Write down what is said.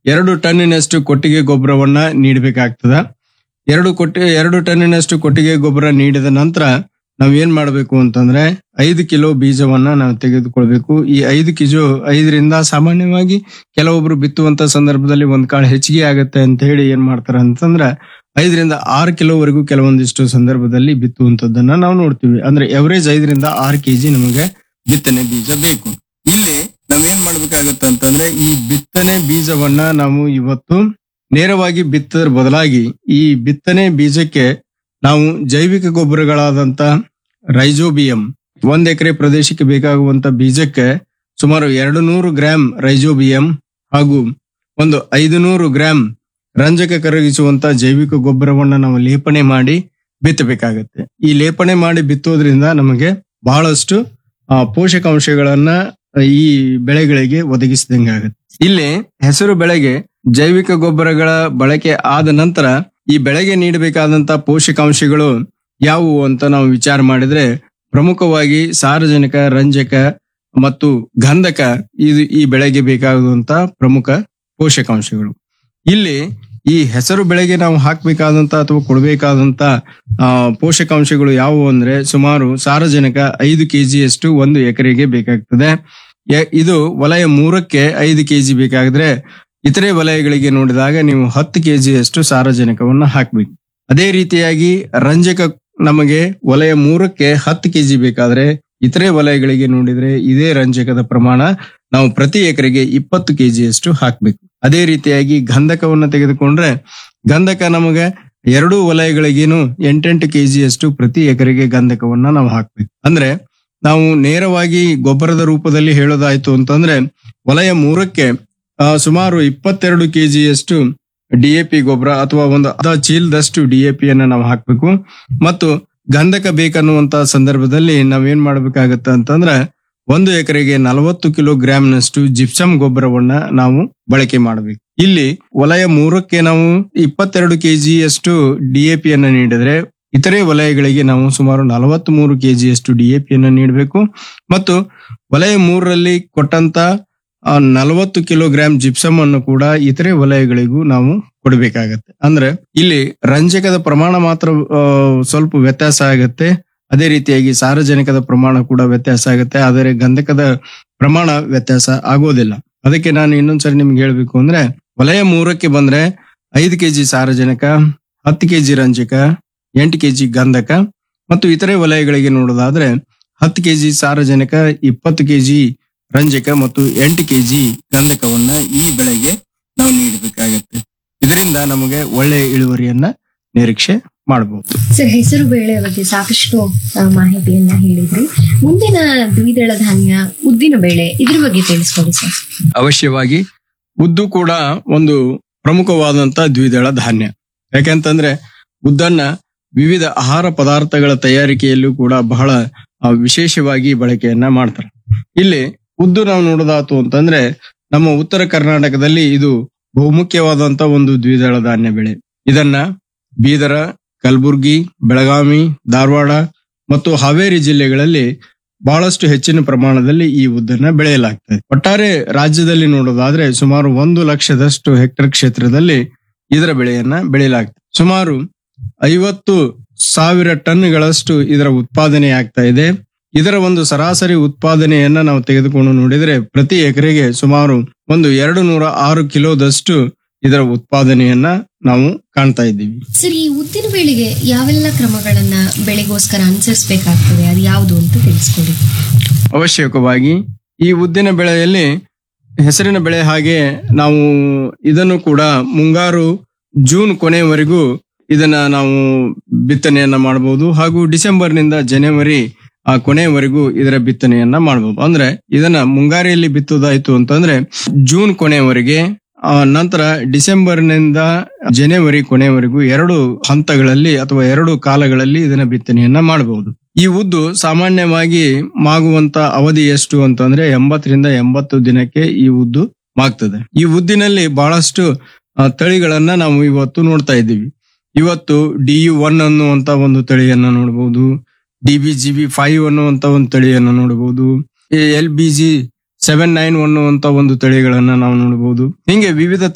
ಎರಡು ಟನ್ನಿನಷ್ಟು ಕೊಟ್ಟಿಗೆ ಗೊಬ್ಬರವನ್ನ ನೀಡಬೇಕಾಗ್ತದ ಎರಡು ಕೊಟ್ಟಿ ಎರಡು ಟನ್ನಿನಷ್ಟು ಕೊಟ್ಟಿಗೆ ಗೊಬ್ಬರ ನೀಡಿದ ನಂತರ ನಾವ್ ಏನ್ ಮಾಡ್ಬೇಕು ಅಂತಂದ್ರೆ ಐದು ಕಿಲೋ ಬೀಜವನ್ನ ನಾವು ತೆಗೆದುಕೊಳ್ಬೇಕು ಈ ಐದು ಕಿಲೋ ಐದರಿಂದ ಸಾಮಾನ್ಯವಾಗಿ ಕೆಲವೊಬ್ರು ಬಿತ್ತುವಂತ ಸಂದರ್ಭದಲ್ಲಿ ಒಂದ್ ಕಾಳು ಹೆಚ್ಚಿಗೆ ಆಗತ್ತೆ ಅಂತ ಹೇಳಿ ಏನ್ ಮಾಡ್ತಾರ ಅಂತಂದ್ರ ಐದರಿಂದ ಆರು ಕಿಲೋವರೆಗೂ ಕೆಲವೊಂದಿಷ್ಟು ಸಂದರ್ಭದಲ್ಲಿ ಬಿತ್ತುವಂತದ್ದನ್ನ ನಾವು ನೋಡ್ತೀವಿ ಅಂದ್ರೆ ಎವರೇಜ್ ಐದರಿಂದ ಆರು ಕೆಜಿ ನಮಗೆ ಬಿತ್ತನೆ ಬೀಜ ಬೇಕು ಇಲ್ಲಿ ನಾವೇನ್ ಮಾಡ್ಬೇಕಾಗತ್ತೆ ಅಂತಂದ್ರೆ ಈ ಬಿತ್ತನೆ ಬೀಜವನ್ನ ನಾವು ಇವತ್ತು ನೇರವಾಗಿ ಬಿತ್ತದ್ರ ಬದಲಾಗಿ ಈ ಬಿತ್ತನೆ ಬೀಜಕ್ಕೆ ನಾವು ಜೈವಿಕ ಗೊಬ್ಬರಗಳಾದಂತ ರೈಜೋಬಿಯಂ ಒಂದ್ ಎಕರೆ ಪ್ರದೇಶಕ್ಕೆ ಬೇಕಾಗುವಂತ ಬೀಜಕ್ಕೆ ಸುಮಾರು ಎರಡು ನೂರು ಗ್ರಾಂ ರೈಜೋಬಿಯಂ ಹಾಗೂ ಒಂದು ಐದು ನೂರು ಗ್ರಾಂ ರಂಜಕ ಕರಗಿಸುವಂತ ಜೈವಿಕ ಗೊಬ್ಬರವನ್ನ ನಾವು ಲೇಪನೆ ಮಾಡಿ ಬಿತ್ತಬೇಕಾಗತ್ತೆ ಈ ಲೇಪನೆ ಮಾಡಿ ಬಿತ್ತೋದ್ರಿಂದ ನಮಗೆ ಬಹಳಷ್ಟು ಆ, ಪೋಷಕಾಂಶಗಳನ್ನ ಈ ಬೆಳೆಗಳಿಗೆ ಒದಗಿಸಿದಂಗೆ ಆಗುತ್ತೆ ಇಲ್ಲಿ ಹೆಸರು ಬೆಳೆಗೆ ಜೈವಿಕ ಗೊಬ್ಬರಗಳ ಬಳಕೆ ಆದ ನಂತರ ಈ ಬೆಳೆಗೆ ನೀಡಬೇಕಾದಂತ ಪೋಷಕಾಂಶಗಳು ಯಾವುವು ಅಂತ ನಾವು ವಿಚಾರ ಮಾಡಿದ್ರೆ ಪ್ರಮುಖವಾಗಿ ಸಾರಜನಕ ರಂಜಕ ಮತ್ತು ಗಂಧಕ ಇದು ಈ ಬೆಳೆಗೆ ಬೇಕಾಗುವಂತ ಪ್ರಮುಖ ಪೋಷಕಾಂಶಗಳು ಇಲ್ಲಿ ಈ ಹೆಸರು ಬೆಳೆಗೆ ನಾವು ಹಾಕಬೇಕಾದಂತ ಅಥವಾ ಕೊಡಬೇಕಾದಂತ ಆ, ಪೋಷಕಾಂಶಗಳು ಯಾವುವು ಅಂದ್ರೆ ಸುಮಾರು ಸಾರಜನಕ ಐದು ಕೆಜಿಯಷ್ಟು ಒಂದು ಎಕರೆಗೆ ಬೇಕಾಗ್ತದೆ ಯ- ಇದು ವಲಯ ಮೂರಕ್ಕೆ ಐದು ಕೆಜಿ ಬೇಕಾದ್ರೆ ಇತರೆ ವಲಯಗಳಿಗೆ ನೋಡಿದಾಗ ನೀವು ಹತ್ತು ಕೆಜಿಯಷ್ಟು ಸಾರಜನಕವನ್ನ ಹಾಕ್ಬೇಕು ಅದೇ ರೀತಿಯಾಗಿ ರಂಜಕ ನಮಗೆ ವಲಯ ಮೂರಕ್ಕೆ ಹತ್ತು ಕೆಜಿ ಬೇಕಾದ್ರೆ ಇತರೆ ವಲಯಗಳಿಗೆ ನೋಡಿದ್ರೆ ಇದೇ ರಂಜಕದ ಪ್ರಮಾಣ ನಾವು ಪ್ರತಿ ಎಕರೆಗೆ ಇಪ್ಪತ್ತು ಕೆಜಿಯಷ್ಟು ಹಾಕ್ಬೇಕು ಅದೇ ರೀತಿಯಾಗಿ ಗಂಧಕವನ್ನ ತೆಗೆದುಕೊಂಡ್ರೆ ಗಂಧಕ ನಮಗೆ ಎರಡೂ ವಲಯಗಳಿಗೇನು ಎಂಟೆಂಟು ಕೆಜಿಯಷ್ಟು ಪ್ರತಿ ಎಕರೆಗೆ ಗಂಧಕವನ್ನ ನಾವು ಹಾಕ್ಬೇಕು ಅಂದ್ರೆ ನಾವು ನೇರವಾಗಿ ಗೊಬ್ಬರದ ರೂಪದಲ್ಲಿ ಹೇಳೋದಾಯ್ತು ಅಂತಂದ್ರೆ ವಲಯ ಮೂರಕ್ಕೆ ಆ, ಸುಮಾರು ಇಪ್ಪತ್ತೆರಡು ಕೆಜಿಯಷ್ಟು ಡಿಎಪಿ ಗೊಬ್ಬರ ಅಥವಾ ಒಂದು ಅರ್ಧ ಚೀಲದಷ್ಟು ಡಿಎಪಿ ಅನ್ನ ನಾವು ಹಾಕ್ಬೇಕು ಮತ್ತು ಗಂಧಕ ಬೇಕನ್ನುವಂತ ಸಂದರ್ಭದಲ್ಲಿ ನಾವೇನ್ ಮಾಡ್ಬೇಕಾಗತ್ತ ಅಂತಂದ್ರೆ ಒಂದು ಎಕರೆಗೆ ನಲವತ್ತು ಕಿಲೋಗ್ರಾಂನಷ್ಟು ಜಿಪ್ಸಮ್ ಗೊಬ್ಬರವನ್ನ ನಾವು ಬಳಕೆ ಮಾಡಬೇಕು ಇಲ್ಲಿ ವಲಯ ಮೂರಕ್ಕೆ ನಾವು ಇಪ್ಪತ್ತೆರಡು ಕೆಜಿಯಷ್ಟು ಡಿಎಪಿ ಅನ್ನ ನೀಡಿದ್ರೆ ಇತರೆ ವಲಯಗಳಿಗೆ ನಾವು ಸುಮಾರು ನಲವತ್ತ್ ಮೂರು ಕೆಜಿಯಷ್ಟು ಡಿಎಪಿ ಅನ್ನ ನೀಡಬೇಕು ಮತ್ತು ವಲಯ ಮೂರರಲ್ಲಿ ಕೊಟ್ಟಂತ ನಲವತ್ತು ಕಿಲೋಗ್ರಾಂ ಜಿಪ್ಸಮ್ ಅನ್ನು ಕೂಡ ಇತರೆ ವಲಯಗಳಿಗೂ ನಾವು ಕೊಡಬೇಕಾಗತ್ತೆ ಅಂದ್ರೆ ಇಲ್ಲಿ ರಂಜಕದ ಪ್ರಮಾಣ ಮಾತ್ರ ಆ, ಸ್ವಲ್ಪ ವ್ಯತ್ಯಾಸ ಆಗತ್ತೆ ಅದೇ ರೀತಿಯಾಗಿ ಸಾರಜನಕದ ಪ್ರಮಾಣ ಕೂಡ ವ್ಯತ್ಯಾಸ ಆಗುತ್ತೆ ಆದರೆ ಗಂಧಕದ ಪ್ರಮಾಣ ವ್ಯತ್ಯಾಸ ಆಗೋದಿಲ್ಲ ಅದಕ್ಕೆ ನಾನು ಇನ್ನೊಂದ್ಸರಿ ನಿಮ್ಗೆ ಹೇಳ್ಬೇಕು ಅಂದ್ರೆ ವಲಯ ಮೂರಕ್ಕೆ ಬಂದ್ರೆ ಐದು ಕೆಜಿ ಸಾರಜನಕ ಹತ್ತು ಕೆಜಿ ರಂಜಕ ಎಂಟು ಕೆಜಿ ಗಂಧಕ ಮತ್ತು ಇತರೆ ವಲಯಗಳಿಗೆ ನೋಡೋದಾದ್ರೆ ಹತ್ತು ಕೆಜಿ ಸಾರಜನಕ ಇಪ್ಪತ್ತು ಕೆಜಿ ರಂಜಕ ಮತ್ತು ಎಂಟು ಕೆಜಿ ಗಂಧಕವನ್ನ ಈ ಬೆಳೆಗೆ ನಾವು ನೀಡಬೇಕಾಗತ್ತೆ ಇದರಿಂದ ನಮಗೆ ಒಳ್ಳೆಯ ಇಳುವರಿಯನ್ನ ನಿರೀಕ್ಷೆ ಮಾಡಬಹುದು ಸರ್ ಹೆಸರು ಬೇಳೆ ಬಗ್ಗೆ ಸಾಕಷ್ಟು ಆ, ಮಾಹಿತಿಯನ್ನ ಹೇಳಿದ್ರಿ ಮುಂದಿನ ದ್ವಿದಳ ಧಾನ್ಯ ಉದ್ದಿನ ಬೇಳೆ ಇದ್ರ ಬಗ್ಗೆ ತಿಳಿಸ್ಕೊಡಿ ಸರ್ ಅವಶ್ಯವಾಗಿ ಉದ್ದು ಕೂಡ ಒಂದು ಪ್ರಮುಖವಾದಂತ ದ್ವಿದಳ ಧಾನ್ಯ ಯಾಕೆಂತಂದ್ರೆ ಉದ್ದನ್ನ ವಿವಿಧ ಆಹಾರ ಪದಾರ್ಥಗಳ ತಯಾರಿಕೆಯಲ್ಲೂ ಕೂಡ ಬಹಳ ಆ, ವಿಶೇಷವಾಗಿ ಬಳಕೆಯನ್ನ ಮಾಡ್ತಾರೆ ಇಲ್ಲಿ ಉದ್ದು ನಾವು ನೋಡೋದಾತು ಅಂತಂದ್ರೆ ನಮ್ಮ ಉತ್ತರ ಕರ್ನಾಟಕದಲ್ಲಿ ಇದು ಬಹುಮುಖ್ಯವಾದಂತ ಒಂದು ದ್ವಿದಳ ಧಾನ್ಯ ಬೆಳೆ ಇದನ್ನ ಬೀದರ ಕಲಬುರ್ಗಿ ಬೆಳಗಾವಿ ಧಾರವಾಡ ಮತ್ತು ಹಾವೇರಿ ಜಿಲ್ಲೆಗಳಲ್ಲಿ ಬಹಳಷ್ಟು ಹೆಚ್ಚಿನ ಪ್ರಮಾಣದಲ್ಲಿ ಈ ಉದ್ದನ್ನ ಬೆಳೆಯಲಾಗ್ತದೆ ಒಟ್ಟಾರೆ ರಾಜ್ಯದಲ್ಲಿ ನೋಡೋದಾದ್ರೆ ಸುಮಾರು ಒಂದು ಲಕ್ಷದಷ್ಟು ಹೆಕ್ಟರ್ ಕ್ಷೇತ್ರದಲ್ಲಿ ಇದರ ಬೆಳೆಯನ್ನ ಬೆಳೆಯಲಾಗ್ತದೆ ಸುಮಾರು ಐವತ್ತು ಸಾವಿರ ಟನ್ಗಳಷ್ಟು ಇದರ ಉತ್ಪಾದನೆ ಆಗ್ತಾ ಇದೆ ಇದರ ಒಂದು ಸರಾಸರಿ ಉತ್ಪಾದನೆಯನ್ನ ನಾವು ತೆಗೆದುಕೊಂಡು ನೋಡಿದ್ರೆ ಪ್ರತಿ ಎಕರೆಗೆ ಸುಮಾರು ಒಂದು ಎರಡು ನೂರ ಆರು ಕಿಲೋದಷ್ಟು ಇದರ ಉತ್ಪಾದನೆಯನ್ನ ನಾವು ಕಾಣ್ತಾ ಇದ್ದೀವಿ ಸರ್ ಈ ಉದ್ದಿನ ಬೇಳೆಗೆ ಯಾವೆಲ್ಲ ಕ್ರಮಗಳನ್ನ ಬೆಳೆಗೋಸ್ಕರ ಅನುಸರಿಸಬೇಕಾಗ್ತದೆ ಅದು ಯಾವುದು ಅಂತ ತಿಳಿಸ್ಕೊಡಿ ಅವಶ್ಯಕವಾಗಿ ಈ ಉದ್ದಿನ ಬೆಳೆಯಲ್ಲಿ ಹೆಸರಿನ ಬೆಳೆ ಹಾಗೆ ನಾವು ಇದನ್ನು ಕೂಡ ಮುಂಗಾರು ಜೂನ್ ಕೊನೆಯವರೆಗೂ ಇದನ್ನ ನಾವು ಬಿತ್ತನೆಯನ್ನ ಮಾಡಬಹುದು ಹಾಗೂ ಡಿಸೆಂಬರ್ನಿಂದ ಜನವರಿ ಆ ಕೊನೆಯವರೆಗೂ ಇದರ ಬಿತ್ತನೆಯನ್ನ ಮಾಡಬಹುದು ಅಂದ್ರೆ ಇದನ್ನ ಮುಂಗಾರಿಯಲ್ಲಿ ಬಿತ್ತೋದಾಯ್ತು ಅಂತಂದ್ರೆ ಜೂನ್ ಕೊನೆಯವರೆಗೆ ಆ ನಂತರ ಡಿಸೆಂಬರ್ನಿಂದ ಜನವರಿ ಕೊನೆಯವರೆಗೂ ಎರಡು ಹಂತಗಳಲ್ಲಿ ಅಥವಾ ಎರಡು ಕಾಲಗಳಲ್ಲಿ ಇದನ್ನ ಬಿತ್ತನೆಯನ್ನ ಮಾಡಬಹುದು ಈ ಉದ್ದು ಸಾಮಾನ್ಯವಾಗಿ ಮಾಗುವಂತ ಅವಧಿ ಎಷ್ಟು ಅಂತಂದ್ರೆ ಎಂಬತ್ತರಿಂದ ಎಂಬತ್ತು ದಿನಕ್ಕೆ ಈ ಉದ್ದು ಮಾಗ್ತದೆ ಈ ಉದ್ದಿನಲ್ಲಿ ಬಹಳಷ್ಟು ಆ, ತಳಿಗಳನ್ನ ನಾವು ಇವತ್ತು ನೋಡ್ತಾ ಇದ್ದೀವಿ ಇವತ್ತು ಡಿ ಯು ಒನ್ ಅನ್ನುವಂತ ಒಂದು ತಳಿಯನ್ನ ನೋಡಬಹುದು D B G B five ಅನ್ನುವಂತ ಒಂದು ತಳಿಯನ್ನ ನೋಡಬಹುದು L B G seven nine ಅನ್ನುವಂತ ಒಂದು ತಳಿಗಳನ್ನ ನಾವು ನೋಡಬಹುದು ಹಿಂಗೆ ವಿವಿಧ